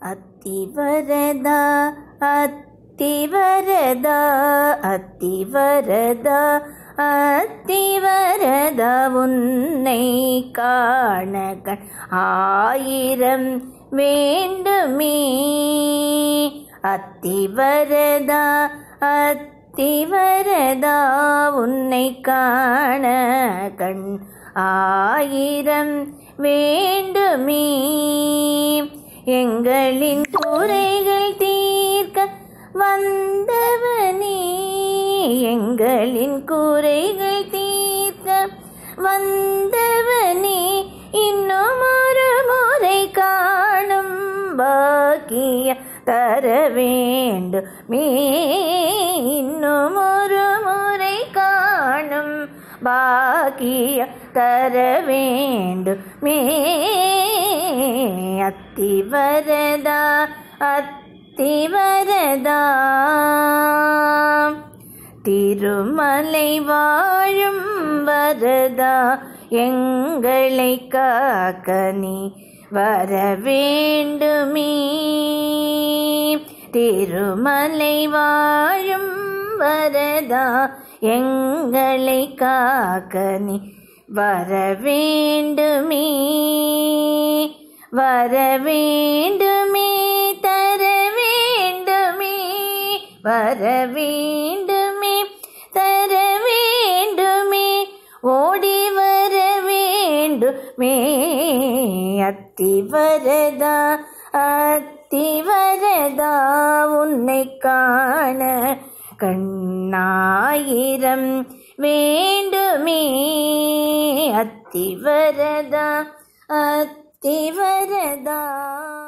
அத்திவரதா அத்திவரதா அத்திவரதா அத்திவரதா உன்னை காண கண் ஆயிரம் வேண்டுமே அத்திவரதா அத்திவரதா உன்னை காண கண் ஆயிரம் வேண்டுமே எங்களின் குறைகள் தீர்க்க வந்தவனே எங்களின் குறைகள் தீர்க்க வந்தவனே இன்னும் ஒரு முறை காணும் பாக்கிய தர வேண்டுமே இன்னும் ஒரு முறை காணும் பாக்கிய தர வேண்டுமே அத்திவரதா அத்திவரதா திருமலை வாழும் வரதா எங்களை காக்க நீ வர வேண்டுமே திருமலை வாழும் வரதா எங்களை காக்க நீ வர வேண்டுமே வர வேண்டுமே தர வேண்டுமே வர வேண்டுமே தர வேண்டுமே ஓடி வர வேண்டுமே அத்திவரதா அத்திவரதா உன்னை காண கண்ணாயிரம் வேண்டுமே அத்திவரதா அத்திவரதா